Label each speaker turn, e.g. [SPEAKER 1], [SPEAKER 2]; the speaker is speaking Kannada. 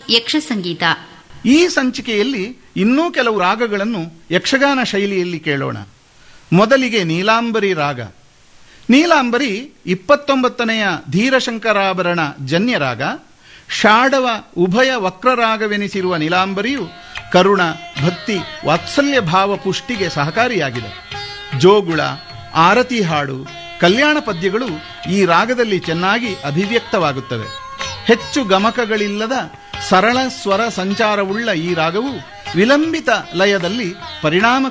[SPEAKER 1] ಯಕ್ಷ ಸಂಗೀತ
[SPEAKER 2] ಈ ಸಂಚಿಕೆಯಲ್ಲಿ ಇನ್ನೂ ಕೆಲವು ರಾಗಗಳನ್ನು ಯಕ್ಷಗಾನ ಶೈಲಿಯಲ್ಲಿ ಕೇಳೋಣ ಮೊದಲಿಗೆ ನೀಲಾಂಬರಿ ರಾಗ ನೀಲಾಂಬರಿ ಇಪ್ಪತ್ತೊಂಬತ್ತನೆಯ ಧೀರಶಂಕರಾಭರಣ ಜನ್ಯ ರಾಗ ಷಾಡವ ಉಭಯ ವಕ್ರರಾಗವೆನಿಸಿರುವ ನೀಲಾಂಬರಿಯು ಕರುಣ ಭಕ್ತಿ ವಾತ್ಸಲ್ಯ ಭಾವ ಪುಷ್ಟಿಗೆ ಸಹಕಾರಿಯಾಗಿದೆ ಜೋಗುಳ ಆರತಿ ಹಾಡು ಕಲ್ಯಾಣ ಪದ್ಯಗಳು ಈ ರಾಗದಲ್ಲಿ ಚೆನ್ನಾಗಿ ಅಭಿವ್ಯಕ್ತವಾಗುತ್ತವೆ ಹೆಚ್ಚು ಗಮಕಗಳಿಲ್ಲದ ಸರಳ ಸ್ವರ ಸಂಚಾರವುಳ್ಳ ಈ ರಾಗವು ವಿಲಂಬಿತ ಲಯದಲ್ಲಿ ಪರಿಣಾಮ